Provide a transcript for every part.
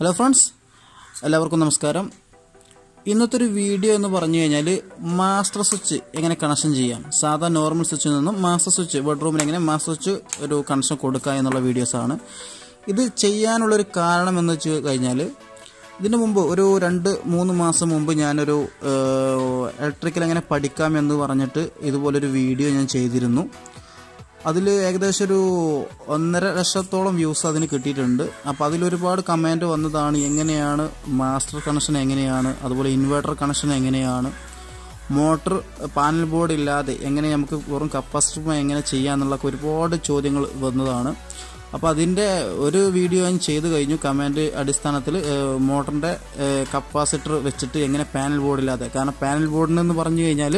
hello friends എല്ലാവർക്കും നമസ്കാരം ഇന്നത്തെ ഒരു വീഡിയോ എന്ന് പറഞ്ഞു കഴിഞ്ഞാൽ മാസ്റ്റർ സ്വിച്ച് എങ്ങനെ കണക്ഷൻ ചെയ്യാം സാധാ നോർമൽ സ്വിച്ചിൽ നിന്നും മാസ്റ്റർ സ്വിച്ച് ബെഡ്റൂമിൽ എങ്ങനെ മാസ്റ്റർ സ്വിച്ച് ഒരു കണക്ഷൻ കൊടുക്കുക എന്നുള്ള വീഡിയോസാണ് ഇത് ചെയ്യാനുള്ളൊരു കാരണം എന്ന് വെച്ച് കഴിഞ്ഞാൽ ഇതിനു മുമ്പ് ഒരു രണ്ട് മൂന്ന് മാസം മുമ്പ് ഞാനൊരു ഇലക്ട്രിക്കൽ എങ്ങനെ പഠിക്കാം എന്ന് പറഞ്ഞിട്ട് ഇതുപോലൊരു വീഡിയോ ഞാൻ ചെയ്തിരുന്നു അതിൽ ഏകദേശം ഒരു ഒന്നര ലക്ഷത്തോളം വ്യൂസ് അതിന് കിട്ടിയിട്ടുണ്ട് അപ്പോൾ അതിലൊരുപാട് കമൻറ്റ് വന്നതാണ് എങ്ങനെയാണ് മാസ്റ്റർ കണക്ഷൻ എങ്ങനെയാണ് അതുപോലെ ഇൻവേർട്ടർ കണക്ഷൻ എങ്ങനെയാണ് മോട്ടർ പാനൽ ബോർഡ് ഇല്ലാതെ എങ്ങനെ നമുക്ക് വെറും കപ്പാസിറ്റർ എങ്ങനെ ചെയ്യാന്നുള്ള ഒരുപാട് ചോദ്യങ്ങൾ വന്നതാണ് അപ്പോൾ അതിൻ്റെ ഒരു വീഡിയോ ഞാൻ ചെയ്തു കഴിഞ്ഞു കമൻറ്റ് അടിസ്ഥാനത്തിൽ മോട്ടറിൻ്റെ കപ്പാസിറ്റർ വെച്ചിട്ട് എങ്ങനെ പാനൽ ബോർഡില്ലാതെ കാരണം പാനൽ ബോർഡിനെന്ന് പറഞ്ഞു കഴിഞ്ഞാൽ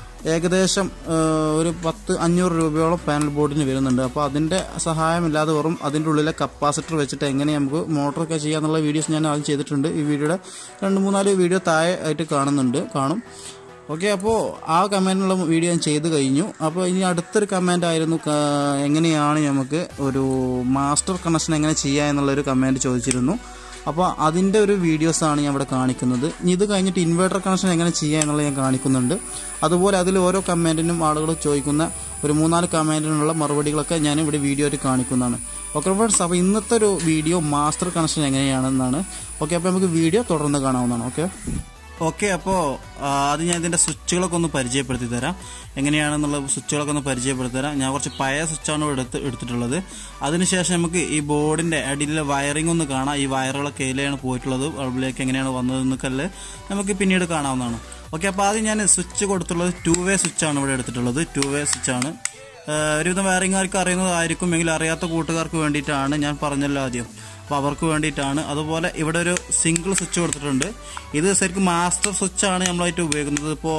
ഏകദേശം ഒരു പത്ത് അഞ്ഞൂറ് രൂപയോളം പാനൽ ബോർഡിന് വരുന്നുണ്ട് അപ്പോൾ അതിൻ്റെ സഹായമില്ലാതെ വെറും അതിൻ്റെ ഉള്ളിലെ കപ്പാസിറ്റർ വെച്ചിട്ട് എങ്ങനെ നമുക്ക് മോട്ടറൊക്കെ ചെയ്യാന്നുള്ള വീഡിയോസ് ഞാൻ ആദ്യം ചെയ്തിട്ടുണ്ട് ഈ വീഡിയോയുടെ രണ്ട് മൂന്നാല് വീഡിയോ താഴെ ആയിട്ട് കാണുന്നുണ്ട് കാണും ഓക്കെ അപ്പോൾ ആ കമൻറ്റിനുള്ള വീഡിയോ ഞാൻ ചെയ്ത് കഴിഞ്ഞു അപ്പോൾ ഇനി അടുത്തൊരു കമൻ്റ് ആയിരുന്നു എങ്ങനെയാണ് നമുക്ക് ഒരു മാസ്റ്റർ കണക്ഷൻ എങ്ങനെ ചെയ്യുക എന്നുള്ളൊരു കമൻറ്റ് ചോദിച്ചിരുന്നു അപ്പോൾ അതിൻ്റെ ഒരു വീഡിയോസാണ് ഞാൻ ഇവിടെ കാണിക്കുന്നത് ഇനി ഇത് കഴിഞ്ഞിട്ട് ഇൻവേർട്ടർ കണക്ഷൻ എങ്ങനെ ചെയ്യുക എന്നുള്ളത് ഞാൻ കാണിക്കുന്നുണ്ട് അതുപോലെ അതിൽ ഓരോ കമൻറ്റിനും ആളുകൾ ചോദിക്കുന്ന ഒരു മൂന്നാല് കമൻറ്റിനുള്ള മറുപടികളൊക്കെ ഞാൻ ഇവിടെ വീഡിയോ ആയിട്ട് കാണിക്കുന്നതാണ് ഓക്കെ ഫ്രണ്ട്സ് അപ്പോൾ ഇന്നത്തെ ഒരു വീഡിയോ മാസ്റ്റർ കണക്ഷൻ എങ്ങനെയാണെന്നാണ് ഓക്കെ അപ്പോൾ നമുക്ക് വീഡിയോ തുടർന്ന് കാണാവുന്നതാണ് ഓക്കെ ഓക്കെ അപ്പോൾ ആദ്യം ഞാൻ ഇതിൻ്റെ സ്വിച്ചുകളൊക്കെ ഒന്ന് പരിചയപ്പെടുത്തി തരാം എങ്ങനെയാണെന്നുള്ള സ്വിച്ചുകളൊക്കെ ഒന്ന് പരിചയപ്പെടുത്തി തരാം ഞാൻ കുറച്ച് പഴയ സ്വിച്ചാണ് എടുത്ത് എടുത്തിട്ടുള്ളത് അതിനുശേഷം നമുക്ക് ഈ ബോർഡിൻ്റെ അടിയിലെ വയറിംഗ് ഒന്ന് കാണാം ഈ വയറുകളൊക്കെ എയിലാണ് പോയിട്ടുള്ളത് ബൾബിലേക്ക് എങ്ങനെയാണ് വന്നതെന്നൊക്കെ നമുക്ക് പിന്നീട് കാണാവുന്നതാണ് ഓക്കെ അപ്പോൾ ആദ്യം ഞാൻ സ്വിച്ച് കൊടുത്തുള്ളത് ടു വേ സ്വിച്ചാണ് ഇവിടെ എടുത്തിട്ടുള്ളത് ടു വേ സ്വിച്ചാണ് ഒരുവിധം വയറിംഗുകാർക്ക് അറിയുന്നതായിരിക്കും എങ്കിൽ അറിയാത്ത കൂട്ടുകാർക്ക് വേണ്ടിയിട്ടാണ് ഞാൻ പറഞ്ഞല്ലോ ആദ്യം അപ്പോൾ അവർക്ക് വേണ്ടിയിട്ടാണ് അതുപോലെ ഇവിടെ ഒരു സിംഗിൾ സ്വിച്ച് കൊടുത്തിട്ടുണ്ട് ഇത് ശരിക്കും മാസ്റ്റർ സ്വിച്ചാണ് നമ്മളായിട്ട് ഉപയോഗിക്കുന്നത് ഇപ്പോൾ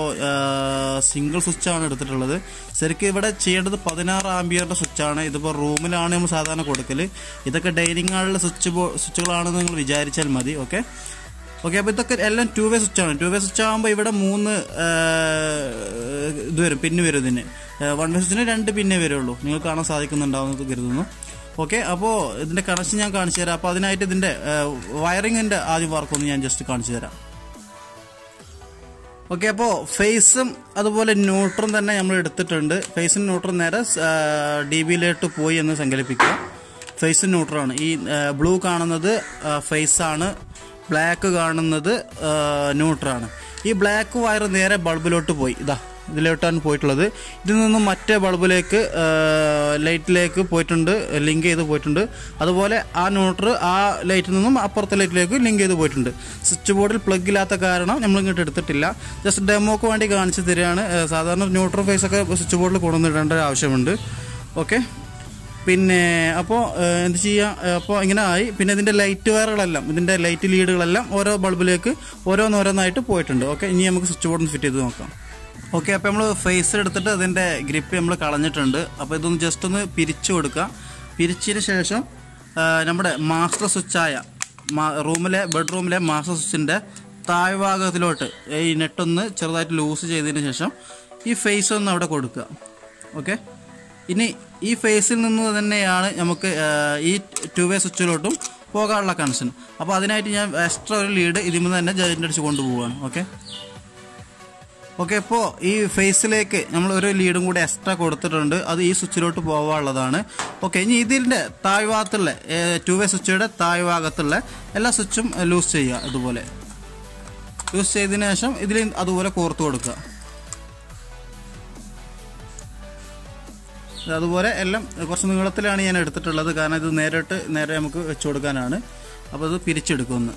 സിംഗിൾ സ്വിച്ചാണ് എടുത്തിട്ടുള്ളത് ശരിക്കും ഇവിടെ ചെയ്യേണ്ടത് പതിനാറ് ആംബിയറിൻ്റെ സ്വിച്ചാണ് ഇതിപ്പോൾ റൂമിലാണ് നമ്മൾ സാധാരണ കൊടുക്കൽ ഇതൊക്കെ ഡൈനിങ് ഹാളിലെ സ്വിച്ച് ബോ സ്വിച്ചുകളാണെന്ന് നിങ്ങൾ വിചാരിച്ചാൽ മതി ഓക്കെ ഓക്കെ അപ്പോൾ ഇതൊക്കെ എല്ലാം ടു വേ സ്വിച്ചാണ് ടു വേ സ്വിച്ച് ആകുമ്പോൾ ഇവിടെ മൂന്ന് ഇത് വരും പിന്ന് വരും ഇതിന് വൺ വേ സ്വിച്ചിന് രണ്ട് പിന്നേ വരുള്ളൂ നിങ്ങൾ കാണാൻ സാധിക്കുന്നുണ്ടാവുന്നത് കരുതുന്നു ഓക്കെ അപ്പോൾ ഇതിൻ്റെ കണക്ഷൻ ഞാൻ കാണിച്ചു തരാം അപ്പോൾ അതിനായിട്ട് ഇതിൻ്റെ വയറിങ്ങിൻ്റെ ആദ്യം വർക്കൊന്ന് ഞാൻ ജസ്റ്റ് കാണിച്ചു തരാം ഓക്കെ അപ്പോൾ ഫേസും അതുപോലെ ന്യൂട്രും തന്നെ നമ്മൾ എടുത്തിട്ടുണ്ട് ഫേസും ന്യൂട്രും നേരെ ഡി ബിയിലോട്ട് പോയി എന്ന് സങ്കല്പിക്കുക ഫേസും ന്യൂട്രാണ് ഈ ബ്ലൂ കാണുന്നത് ഫേസാണ് ബ്ലാക്ക് കാണുന്നത് ന്യൂട്രാണ് ഈ ബ്ലാക്ക് വയർ നേരെ ബൾബിലോട്ട് പോയി ഇതാ ഇതിലോട്ടാണ് പോയിട്ടുള്ളത് ഇതിൽ നിന്നും മറ്റേ ബൾബിലേക്ക് ലൈറ്റിലേക്ക് പോയിട്ടുണ്ട് ലിങ്ക് ചെയ്ത് പോയിട്ടുണ്ട് അതുപോലെ ആ ന്യൂട്രർ ആ ലൈറ്റിൽ നിന്നും അപ്പുറത്തെ ലൈറ്റിലേക്ക് ലിങ്ക് ചെയ്ത് പോയിട്ടുണ്ട് സ്വിച്ച് ബോർഡിൽ പ്ലഗ് ഇല്ലാത്ത കാരണം നമ്മൾ ഇങ്ങോട്ട് എടുത്തിട്ടില്ല ജസ്റ്റ് ഡെമോക്ക് വേണ്ടി കാണിച്ചു തരികയാണ് സാധാരണ ന്യൂട്രൽ ഫേസ് ഒക്കെ സ്വിച്ച് ബോർഡിൽ കൊണ്ടുവന്നിടേണ്ട ആവശ്യമുണ്ട് ഓക്കെ പിന്നെ അപ്പോൾ എന്ത് ചെയ്യുക അപ്പോൾ ഇങ്ങനെ ആയി പിന്നെ ഇതിൻ്റെ ലൈറ്റ് വയറുകളെല്ലാം ഇതിൻ്റെ ലൈറ്റ് ലീഡുകളെല്ലാം ഓരോ ബൾബിലേക്ക് ഓരോന്നോരോന്നായിട്ട് പോയിട്ടുണ്ട് ഓക്കെ ഇനി നമുക്ക് സ്വിച്ച് ബോർഡ് ഫിറ്റ് ചെയ്ത് നോക്കാം ഓക്കെ അപ്പോൾ നമ്മൾ ഫേസ് എടുത്തിട്ട് അതിൻ്റെ ഗ്രിപ്പ് നമ്മൾ കളഞ്ഞിട്ടുണ്ട് അപ്പോൾ ഇതൊന്ന് ജസ്റ്റ് ഒന്ന് പിരിച്ചു കൊടുക്കുക പിരിച്ചതിന് ശേഷം നമ്മുടെ മാസ്റ്റർ സ്വിച്ചായ റൂമിലെ ബെഡ്റൂമിലെ മാസ്റ്റർ സ്വിച്ചിൻ്റെ താഴ്ഭാഗത്തിലോട്ട് ഈ നെട്ടൊന്ന് ചെറുതായിട്ട് ലൂസ് ചെയ്തതിന് ശേഷം ഈ ഫേസ് ഒന്ന് അവിടെ കൊടുക്കുക ഓക്കെ ഇനി ഈ ഫേസിൽ നിന്ന് തന്നെയാണ് നമുക്ക് ഈ ടു വേ സ്വിച്ചിലോട്ടും പോകാനുള്ള കണക്ഷൻ അപ്പോൾ അതിനായിട്ട് ഞാൻ എക്സ്ട്രാ ഒരു ലീഡ് ഇതിൽ തന്നെ ജോയിൻ്റ് അടിച്ച് കൊണ്ടുപോവുകയാണ് ഓക്കെ ഓക്കെ ഇപ്പോൾ ഈ ഫേസിലേക്ക് നമ്മൾ ഒരു ലീഡും കൂടി എക്സ്ട്രാ കൊടുത്തിട്ടുണ്ട് അത് ഈ സ്വിച്ചിലോട്ട് പോകാനുള്ളതാണ് ഓക്കെ ഇനി ഇതിൻ്റെ താഴ്ഭാഗത്തുള്ള ടു വേ സ്വിച്ചിയുടെ താഴ്ഭാഗത്തുള്ള എല്ലാ സ്വിച്ചും ലൂസ് ചെയ്യുക ഇതുപോലെ ലൂസ് ചെയ്തതിന് ശേഷം ഇതിൽ അതുപോലെ കോർത്ത് കൊടുക്കുക അതുപോലെ എല്ലാം കുറച്ച് നീളത്തിലാണ് ഞാൻ എടുത്തിട്ടുള്ളത് കാരണം ഇത് നേരിട്ട് നേരെ നമുക്ക് വെച്ച് കൊടുക്കാനാണ് അപ്പോൾ ഇത് പിരിച്ചെടുക്കുമെന്ന്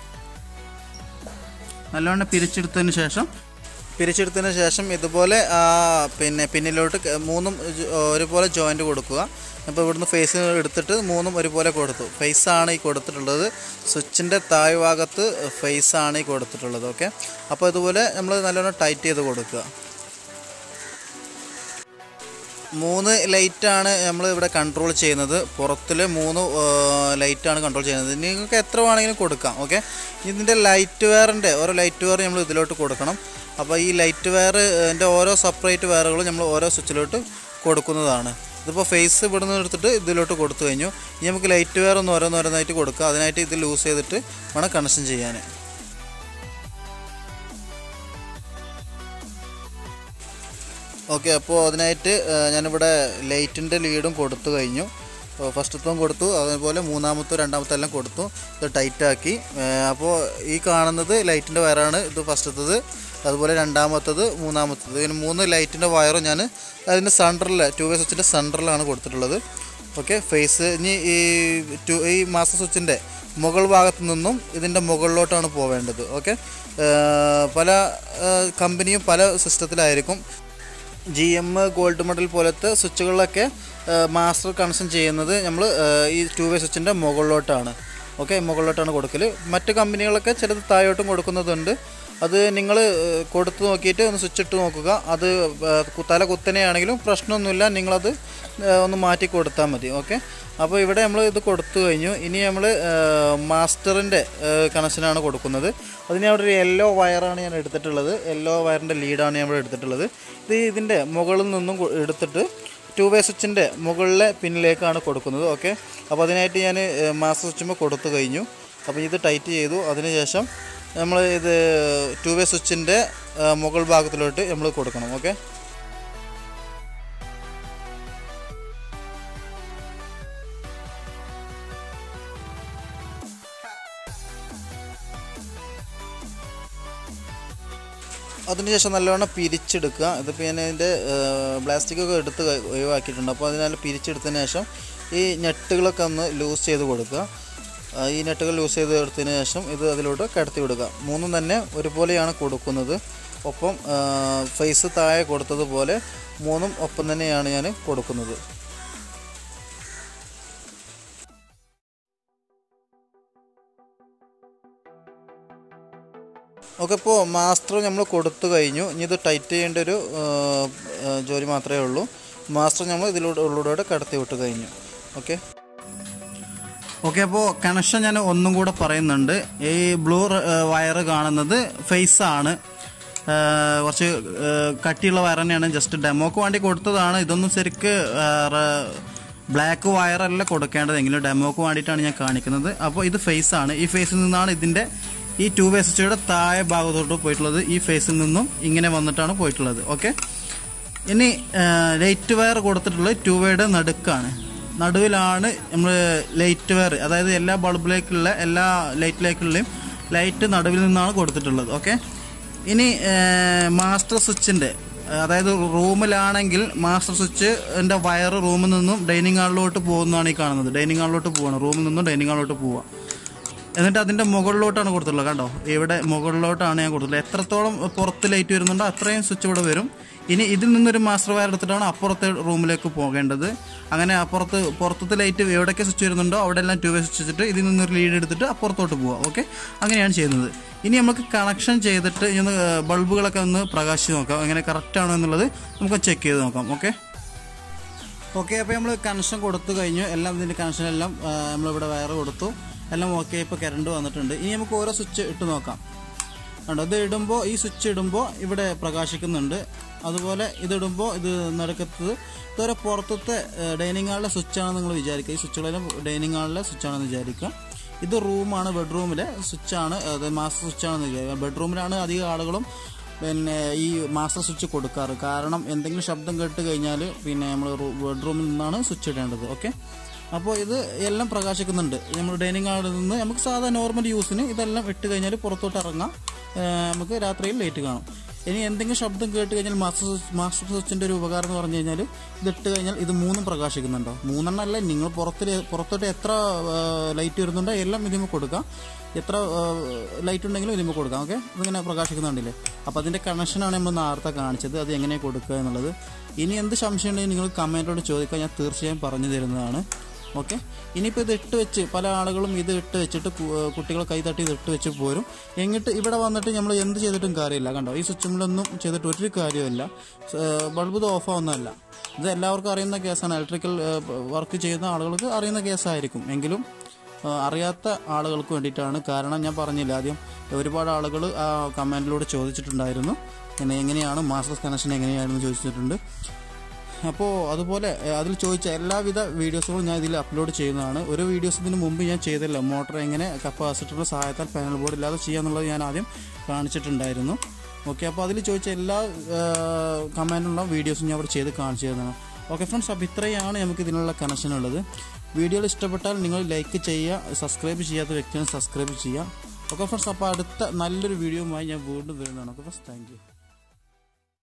നല്ലവണ്ണം പിരിച്ചെടുത്തതിന് ശേഷം പിരിച്ചെടുത്തതിന് ശേഷം ഇതുപോലെ പിന്നെ പിന്നിലോട്ട് മൂന്നും ഒരുപോലെ ജോയിൻ്റ് കൊടുക്കുക അപ്പോൾ ഇവിടുന്ന് ഫേസ് എടുത്തിട്ട് മൂന്നും ഒരുപോലെ കൊടുത്തു ഫേസാണ് ഈ കൊടുത്തിട്ടുള്ളത് സ്വിച്ചിൻ്റെ താഴ്ഭാഗത്ത് ഫേസാണ് ഈ കൊടുത്തിട്ടുള്ളത് ഓക്കെ അപ്പോൾ ഇതുപോലെ നമ്മൾ നല്ലോണം ടൈറ്റ് ചെയ്ത് കൊടുക്കുക മൂന്ന് ലൈറ്റാണ് നമ്മൾ ഇവിടെ കൺട്രോൾ ചെയ്യുന്നത് പുറത്തിൽ മൂന്ന് ലൈറ്റാണ് കൺട്രോൾ ചെയ്യുന്നത് നിങ്ങൾക്ക് എത്ര വേണമെങ്കിലും കൊടുക്കാം ഓക്കെ ഇതിൻ്റെ ലൈറ്റ് വെയറിൻ്റെ ഓരോ ലൈറ്റ് വെയർ നമ്മൾ ഇതിലോട്ട് കൊടുക്കണം അപ്പോൾ ഈ ലൈറ്റ് വെയറിൻ്റെ ഓരോ സെപ്പറേറ്റ് വെയറുകളും നമ്മൾ ഓരോ സ്വിച്ചിലോട്ട് കൊടുക്കുന്നതാണ് ഇതിപ്പോൾ ഫേസ് ഇവിടെ നിന്ന് എടുത്തിട്ട് ഇതിലോട്ട് കൊടുത്തു കഴിഞ്ഞു ഇനി നമുക്ക് ലൈറ്റ് വെയർ ഒന്ന് ഓരോന്നോരോന്നായിട്ട് കൊടുക്കുക അതിനായിട്ട് ഇത് ലൂസ് ചെയ്തിട്ട് വേണം കണക്ഷൻ ചെയ്യാൻ ഓക്കെ അപ്പോൾ അതിനായിട്ട് ആ, ഞാനിവിടെ ലൈറ്റിൻ്റെ ലീഡും കൊടുത്തു കഴിഞ്ഞു ഫസ്റ്റത്തും കൊടുത്തു അതുപോലെ മൂന്നാമത്തും രണ്ടാമത്തും എല്ലാം കൊടുത്തു ഇത് ടൈറ്റാക്കി അപ്പോൾ ഈ കാണുന്നത് ലൈറ്റിൻ്റെ വയറാണ് ഇത് ഫസ്റ്റത്തത് അതുപോലെ രണ്ടാമത്തത് മൂന്നാമത്തത് ഇങ്ങനെ മൂന്ന് ലൈറ്റിൻ്റെ വയറും ഞാൻ അതിൻ്റെ സെൻറ്ററിൽ ടു വേ സ്വിച്ചിൻ്റെ സെൻറ്ററിലാണ് കൊടുത്തിട്ടുള്ളത് ഓക്കെ ഫേസ് ഇനി ഈ ടു ഈ മാസ്റ്റർ സ്വിച്ചിൻ്റെ മുകൾ ഭാഗത്തു നിന്നും ഇതിൻ്റെ മുകളിലോട്ടാണ് പോവേണ്ടത് ഓക്കെ പല ആ, കമ്പനിയും പല സിസ്റ്റത്തിലായിരിക്കും ജി എം ഗോൾഡ് മെഡൽ പോലത്തെ സ്വിച്ചുകളിലൊക്കെ മാസ്റ്റർ കണക്ഷൻ ചെയ്യുന്നത് നമ്മൾ ഈ ടു വേ സ്വിച്ചിൻ്റെ മുകളിലോട്ടാണ് ഓക്കെ മുകളിലോട്ടാണ് കൊടുക്കൽ മറ്റ് കമ്പനികളൊക്കെ ചിലത് താഴോട്ടും കൊടുക്കുന്നതുണ്ട് അത് നിങ്ങൾ കൊടുത്ത് നോക്കിയിട്ട് ഒന്ന് സ്വിച്ച് ഇട്ട് നോക്കുക അത് ആ, കു- തല കുത്തനെയാണെങ്കിലും പ്രശ്നമൊന്നുമില്ല നിങ്ങളത് ആ, ഒന്ന് മാറ്റി കൊടുത്താൽ മതി ഓക്കെ അപ്പോൾ ഇവിടെ നമ്മൾ ഇത് കൊടുത്തു കഴിഞ്ഞു ഇനി നമ്മൾ മാസ്റ്ററിൻ്റെ കണക്ഷനാണ് കൊടുക്കുന്നത് അതിന് അവിടെ ഒരു യെല്ലോ വയറാണ് ഞാൻ എടുത്തിട്ടുള്ളത് യെല്ലോ വയറിൻ്റെ ലീഡാണ് ഞാൻ ഇവിടെ എടുത്തിട്ടുള്ളത് ഇത് ഇതിൻ്റെ മുകളിൽ നിന്നും കൊ- എടുത്തിട്ട് ടു വേ സ്വിച്ചിൻ്റെ മുകളിലെ പിന്നിലേക്കാണ് കൊടുക്കുന്നത് ഓക്കെ അപ്പോൾ അതിനായിട്ട് ഞാൻ മാസ്റ്റർ സ്വിച്ചുമ്പോൾ കൊടുത്തു കഴിഞ്ഞു അപ്പോൾ ഇത് ടൈറ്റ് ചെയ്തു അതിനുശേഷം നമ്മൾ ഇത് ടു വേ സ്വിച്ചിൻ്റെ മുകൾ ഭാഗത്തിലോട്ട് നമ്മൾ കൊടുക്കണം ഓക്കെ അതിനുശേഷം നല്ലവണ്ണം പിരിച്ചെടുക്കുക ഇതിപ്പോൾ ഞാൻ ഇതിൻ്റെ പ്ലാസ്റ്റിക്കൊക്കെ എടുത്ത് ക- ഒഴിവാക്കിയിട്ടുണ്ട് അപ്പോൾ അതിനാൽ പിരിച്ചെടുത്തതിന് ശേഷം ഈ നെട്ടുകളൊക്കെ ഒന്ന് ലൂസ് ചെയ്ത് കൊടുക്കുക ആ, ഈ നെട്ടുകൾ ലൂസ് ചെയ്ത് എടുത്തതിന് ശേഷം ഇത് അതിലോട്ട് കടത്തി വിടുക മൂന്നും തന്നെ ഒരുപോലെയാണ് കൊടുക്കുന്നത് ഒപ്പം ഫേസ് താഴെ കൊടുത്തതുപോലെ മൂന്നും ഒപ്പം തന്നെയാണ് ഞാൻ കൊടുക്കുന്നത് ഓക്കെ ഇപ്പോൾ മാസ്റ്റർ നമ്മൾ കൊടുത്തു കഴിഞ്ഞു ഇനി ഇത് ടൈറ്റ് ചെയ്യേണ്ട ഒരു ആ, ആ, ജോലി മാത്രമേ ഉള്ളൂ മാസ്റ്റർ നമ്മൾ ഇതിലൂടെ ഉള്ളിലൂടെ കടത്തി വിട്ട് കഴിഞ്ഞു ഓക്കെ ഓക്കെ അപ്പോൾ കണക്ഷൻ ഞാൻ ഒന്നും കൂടെ പറയുന്നുണ്ട് ഈ ബ്ലൂ വയർ കാണുന്നത് ഫേസ് ആണ് ആ, കുറച്ച് ആ, കട്ടിയുള്ള വയർ തന്നെയാണ് ജസ്റ്റ് ഡെമോക്ക് വേണ്ടി കൊടുത്തതാണ് ഇതൊന്നും ശരിക്ക് ബ്ലാക്ക് വയറല്ല കൊടുക്കേണ്ടത് എങ്കിലും ഡെമോക്ക് വേണ്ടിയിട്ടാണ് ഞാൻ കാണിക്കുന്നത് അപ്പോൾ ഇത് ഫേസ് ആണ് ഈ ഫേസിൽ നിന്നാണ് ഇതിൻ്റെ ഈ ടു വേ സ്വിച്ചയുടെ താഴെ ഭാഗത്തോട്ട് പോയിട്ടുള്ളത് ഈ ഫേസിൽ നിന്നും ഇങ്ങനെ വന്നിട്ടാണ് പോയിട്ടുള്ളത് ഓക്കെ ഇനി ലൈറ്റ് വയർ കൊടുത്തിട്ടുള്ളത് ടു വേയുടെ നടുക്കാണ് നടുവിലാണ് നമ്മൾ ലൈറ്റ് വയർ അതായത് എല്ലാ ബൾബിലേക്കുള്ള എല്ലാ ലൈറ്റിലേക്കുള്ളയും ലൈറ്റ് നടുവിൽ നിന്നാണ് കൊടുത്തിട്ടുള്ളത് ഓക്കെ ഇനി മാസ്റ്റർ സ്വിച്ചിൻ്റെ അതായത് റൂമിലാണെങ്കിൽ മാസ്റ്റർ സ്വിച്ചിൻ്റെ വയർ റൂമിൽ നിന്നും ഡൈനിങ് ഹാളിലോട്ട് പോകുന്നതാണ് ഈ കാണുന്നത് ഡൈനിങ് ഹാളിലോട്ട് പോവാണ് റൂമിൽ നിന്നും ഡൈനിങ് ഹാളിലോട്ട് പോവുക എന്നിട്ട് അതിൻ്റെ മുകളിലോട്ടാണ് കൊടുത്തുള്ളത് കണ്ടോ ഇവിടെ മുകളിലോട്ടാണ് ഞാൻ കൊടുത്തുള്ളത് എത്രത്തോളം പുറത്ത് ലൈറ്റ് വരുന്നുണ്ടോ അത്രയും സ്വിച്ച് ഇവിടെ വരും ഇനി ഇതിൽ നിന്നൊരു മാസ്റ്റർ വയർ എടുത്തിട്ടാണ് അപ്പുറത്തെ റൂമിലേക്ക് പോകേണ്ടത് അങ്ങനെ അപ്പുറത്ത് പുറത്തത്തെ ലൈറ്റ് എവിടെയൊക്കെ സ്വിച്ച് വരുന്നുണ്ടോ അവിടെ എല്ലാം ടു വേ സ്വിച്ച് വെച്ചിട്ട് ഇതിൽ നിന്നൊരു ലീഡ് എടുത്തിട്ട് അപ്പുറത്തോട്ട് പോവുക ഓക്കെ അങ്ങനെയാണ് ചെയ്യുന്നത് ഇനി നമുക്ക് കണക്ഷൻ ചെയ്തിട്ട് ഇനി ഒന്ന് ബൾബുകളൊക്കെ ഒന്ന് പ്രകാശിച്ച് നോക്കാം എങ്ങനെ കറക്റ്റ് ആണോ എന്നുള്ളത് നമുക്ക് ചെക്ക് ചെയ്ത് നോക്കാം ഓക്കെ ഓക്കെ അപ്പോൾ നമ്മൾ കണക്ഷൻ കൊടുത്തു കഴിഞ്ഞു എല്ലാം ഇതിൻ്റെ കണക്ഷൻ എല്ലാം ആ, നമ്മളിവിടെ വയർ കൊടുത്തു എല്ലാം ഓക്കെ ഇപ്പോൾ കറണ്ട് വന്നിട്ടുണ്ട് ഇനി നമുക്ക് ഓരോ സ്വിച്ച് ഇട്ട് നോക്കാം കണ്ടോ ഇത് ഇടുമ്പോൾ ഈ സ്വിച്ച് ഇടുമ്പോൾ ഇവിടെ പ്രകാശിക്കുന്നുണ്ട് അതുപോലെ ഇതിടുമ്പോൾ ഇത് നടക്കത്തത് ഇതൊരു പുറത്തത്തെ ഡൈനിങ് ഹാളിലെ സ്വിച്ചാണെന്ന് നിങ്ങൾ വിചാരിക്കുക ഈ സ്വിച്ചുകളെല്ലാം ഡൈനിങ് ഹാളിലെ സ്വിച്ചാണെന്ന് വിചാരിക്കുക ഇത് റൂമാണ് ബെഡ്റൂമിലെ സ്വിച്ചാണ് അത് മാസ്റ്റർ സ്വിച്ചാണെന്ന് വിചാരിക്കുക ബെഡ്റൂമിലാണ് അധികം ആളുകളും പിന്നെ ഈ മാസ്റ്റർ സ്വിച്ച് കൊടുക്കാറ് കാരണം എന്തെങ്കിലും ശബ്ദം കേട്ട് കഴിഞ്ഞാൽ പിന്നെ നമ്മൾ ബെഡ്റൂമിൽ നിന്നാണ് സ്വിച്ച് ഇടേണ്ടത് ഓക്കെ അപ്പോൾ ഇത് എല്ലാം പ്രകാശിക്കുന്നുണ്ട് നമ്മൾ ഡൈനിങ് ഹാളിൽ നിന്ന് നമുക്ക് സാധാ നോർമൽ യൂസിന് ഇതെല്ലാം ഇട്ട് കഴിഞ്ഞാൽ പുറത്തോട്ട് ഇറങ്ങാം ഏ, നമുക്ക് രാത്രിയിൽ ലൈറ്റ് കാണും ഇനി എന്തെങ്കിലും ശബ്ദം കേട്ട് കഴിഞ്ഞാൽ മാസ്റ്റർ സ്വിച്ച് മാസ്റ്റർ സ്വിച്ചിൻ്റെ ഒരു ഉപകാരം എന്ന് പറഞ്ഞു കഴിഞ്ഞാൽ ഇത് ഇട്ട് കഴിഞ്ഞാൽ ഇത് മൂന്നും പ്രകാശിക്കുന്നുണ്ടോ മൂന്നെണ്ണം അല്ല നിങ്ങൾ പുറത്ത് പുറത്തോട്ട് എത്ര ലൈറ്റ് വരുന്നുണ്ടോ എല്ലാം ഇതിന് കൊടുക്കാം എത്ര ലൈറ്റ് ഉണ്ടെങ്കിലും ഇതിന് കൊടുക്കാം ഓക്കെ ഇതിങ്ങനെ പ്രകാശിക്കുന്നുണ്ടല്ലേ അപ്പോൾ അതിൻ്റെ കണക്ഷനാണ് നമ്മൾ നേരത്തെ കാണിച്ചത് അത് എങ്ങനെ കൊടുക്കുക എന്നുള്ളത് ഇനി എന്ത് സംശയം ഉണ്ടെങ്കിൽ നിങ്ങൾ കമൻറ്റോട് ചോദിക്കുക ഞാൻ തീർച്ചയായും പറഞ്ഞു തരുന്നതാണ് ഓക്കെ ഇനിയിപ്പോൾ ഇത് ഇട്ട് വെച്ച് പല ആളുകളും ഇത് ഇട്ട് വെച്ചിട്ട് കു- ഏഹ് കുട്ടികൾ കൈ തട്ടി ഇത് ഇട്ട് വെച്ച് പോരും എന്നിട്ട് ഇവിടെ വന്നിട്ട് നമ്മൾ എന്ത് ചെയ്തിട്ടും കാര്യമില്ല കണ്ടോ ഈ സ്വിച്ചിലൊന്നും ചെയ്തിട്ട് ഒരു കാര്യമില്ല ബൾബ് ഇത് ഓഫ് ആവുന്നതല്ല ഇത് എല്ലാവർക്കും അറിയുന്ന കേസാണ് ഇലക്ട്രിക്കൽ വർക്ക് ചെയ്യുന്ന ആളുകൾക്ക് അറിയുന്ന കേസായിരിക്കും എങ്കിലും ആ, അറിയാത്ത ആളുകൾക്ക് വേണ്ടിയിട്ടാണ് കാരണം ഞാൻ പറഞ്ഞില്ല ആദ്യം ഒരുപാട് ആളുകൾ ആ കമൻറ്റിലൂടെ ചോദിച്ചിട്ടുണ്ടായിരുന്നു പിന്നെ എങ്ങനെയാണ് മാസ്റ്റർ കണക്ഷൻ എങ്ങനെയാണെന്ന് ചോദിച്ചിട്ടുണ്ട് അപ്പോൾ അതുപോലെ ഏഹ്, അതിൽ ചോദിച്ച എല്ലാവിധ വീഡിയോസുകളും ഞാൻ ഇതിൽ അപ്ലോഡ് ചെയ്യുന്നതാണ് ഒരു വീഡിയോസ് ഇതിന് മുമ്പ് ഞാൻ ചെയ്തില്ല മോട്ടർ എങ്ങനെ കപ്പാസിറ്ററിൻ്റെ സഹായത്താൽ പാനൽ ബോർഡ് ഇല്ലാതെ ചെയ്യാന്നുള്ളത് ഞാൻ ആദ്യം കാണിച്ചിട്ടുണ്ടായിരുന്നു ഓക്കെ അപ്പോൾ അതിൽ ചോദിച്ച എല്ലാ കമാൻഡുള്ള വീഡിയോസും ഞാൻ അവിടെ ചെയ്ത് കാണിച്ചു തരുന്നതാണ് ഓക്കെ ഫ്രണ്ട്സ് അപ്പോൾ ഇത്രയാണ് നമുക്ക് ഇതിനുള്ള കണക്ഷൻ ഉള്ളത് വീഡിയോകൾ ഇഷ്ടപ്പെട്ടാൽ നിങ്ങൾ ലൈക്ക് ചെയ്യുക സബ്സ്ക്രൈബ് ചെയ്യാത്ത വ്യക്തിയാണ് സബ്സ്ക്രൈബ് ചെയ്യുക ഓക്കെ ഫ്രണ്ട്സ് അപ്പോൾ അടുത്ത നല്ലൊരു വീഡിയോയുമായി ഞാൻ വീണ്ടും വരുന്നതാണ് ഓക്കെ ഫ്രണ്ട്സ് താങ്ക് യു